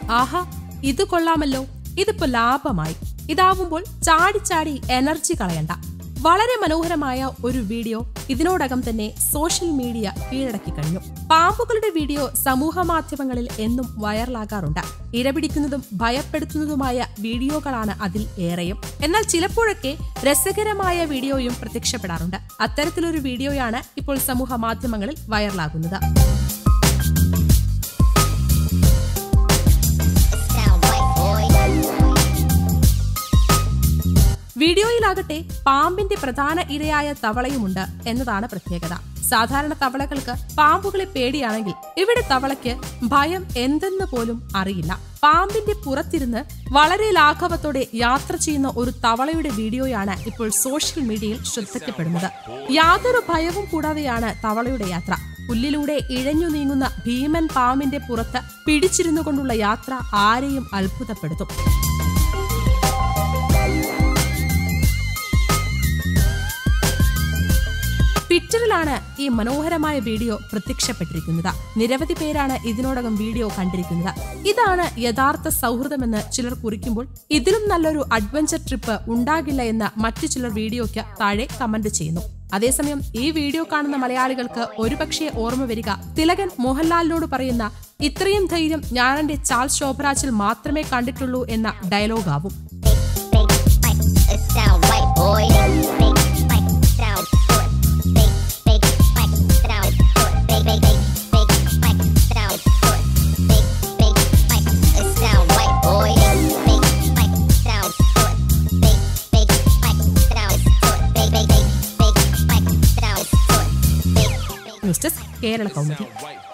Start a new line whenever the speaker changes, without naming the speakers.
ആഹാ ഇത് കൊള്ളാമല്ലോ ഇതിപ്പോ ലാഭമായി ഇതാവുമ്പോൾ ചാടി ചാടി എനർജി കളയണ്ട വളരെ മനോഹരമായ ഒരു വീഡിയോ ഇതിനോടകം തന്നെ സോഷ്യൽ മീഡിയ കീഴടക്കി കഴിഞ്ഞു പാമ്പുകളുടെ വീഡിയോ സമൂഹ മാധ്യമങ്ങളിൽ എന്നും വൈറലാകാറുണ്ട് ഇരപിടിക്കുന്നതും ഭയപ്പെടുത്തുന്നതുമായ വീഡിയോകളാണ് അതിൽ ഏറെയും എന്നാൽ ചിലപ്പോഴൊക്കെ രസകരമായ വീഡിയോയും പ്രത്യക്ഷപ്പെടാറുണ്ട് അത്തരത്തിലൊരു വീഡിയോയാണ് ഇപ്പോൾ സമൂഹ മാധ്യമങ്ങളിൽ വൈറലാകുന്നത്
Sound white boy.
വീഡിയോയിലാകട്ടെ പാമ്പിന്റെ പ്രധാന ഇരയായ തവളയുമുണ്ട് എന്നതാണ് പ്രത്യേകത സാധാരണ തവളകൾക്ക് പാമ്പുകളെ പേടിയാണെങ്കിൽ ഇവിടെ തവളയ്ക്ക് ഭയം എന്തെന്ന് പോലും അറിയില്ല പാമ്പിന്റെ പുറത്തിരുന്ന് വളരെ ലാഘവത്തോടെ യാത്ര ചെയ്യുന്ന ഒരു തവളയുടെ വീഡിയോയാണ് ഇപ്പോൾ സോഷ്യൽ മീഡിയയിൽ ശ്രദ്ധിക്കപ്പെടുന്നത് യാതൊരു ഭയവും കൂടാതെയാണ് തവളയുടെ യാത്ര പുല്ലിലൂടെ ഇഴഞ്ഞു നീങ്ങുന്ന ഭീമൻ പാമ്പിന്റെ പുറത്ത് പിടിച്ചിരുന്നു കൊണ്ടുള്ള യാത്ര ആരെയും അത്ഭുതപ്പെടുത്തും ട്വിറ്ററിലാണ് ഈ മനോഹരമായ വീഡിയോ പ്രത്യക്ഷപ്പെട്ടിരിക്കുന്നത് നിരവധി പേരാണ് ഇതിനോടകം വീഡിയോ കണ്ടിരിക്കുന്നത് ഇതാണ് യഥാർത്ഥ സൗഹൃദമെന്ന് ചിലർ കുറിക്കുമ്പോൾ ഇതിലും നല്ലൊരു അഡ്വഞ്ചർ ട്രിപ്പ് ഉണ്ടാകില്ല എന്ന് മറ്റു ചിലർ വീഡിയോയ്ക്ക് താഴെ കമന്റ് ചെയ്യുന്നു അതേസമയം ഈ വീഡിയോ കാണുന്ന മലയാളികൾക്ക് ഒരുപക്ഷെ ഓർമ്മ വരിക തിലകൻ മോഹൻലാലിനോട് പറയുന്ന ഇത്രയും ധൈര്യം ഞാൻ എന്റെ ചാൾസ് ശോഭരാജിൽ മാത്രമേ കണ്ടിട്ടുള്ളൂ എന്ന ഡയലോഗാവും
Fake, fake, it sound white boy. Fake, fake, sound good. Fake, fake, fake, sound good. Fake, fake, fake, fake, sound good. Fake, fake, fake, it sound white boy. Fake, fake, sound good. Fake, fake, fake, sound good. Fake, fake, fake, fake, sound good. Fake, fake.
News desk Kerala Kaumudi
Sound white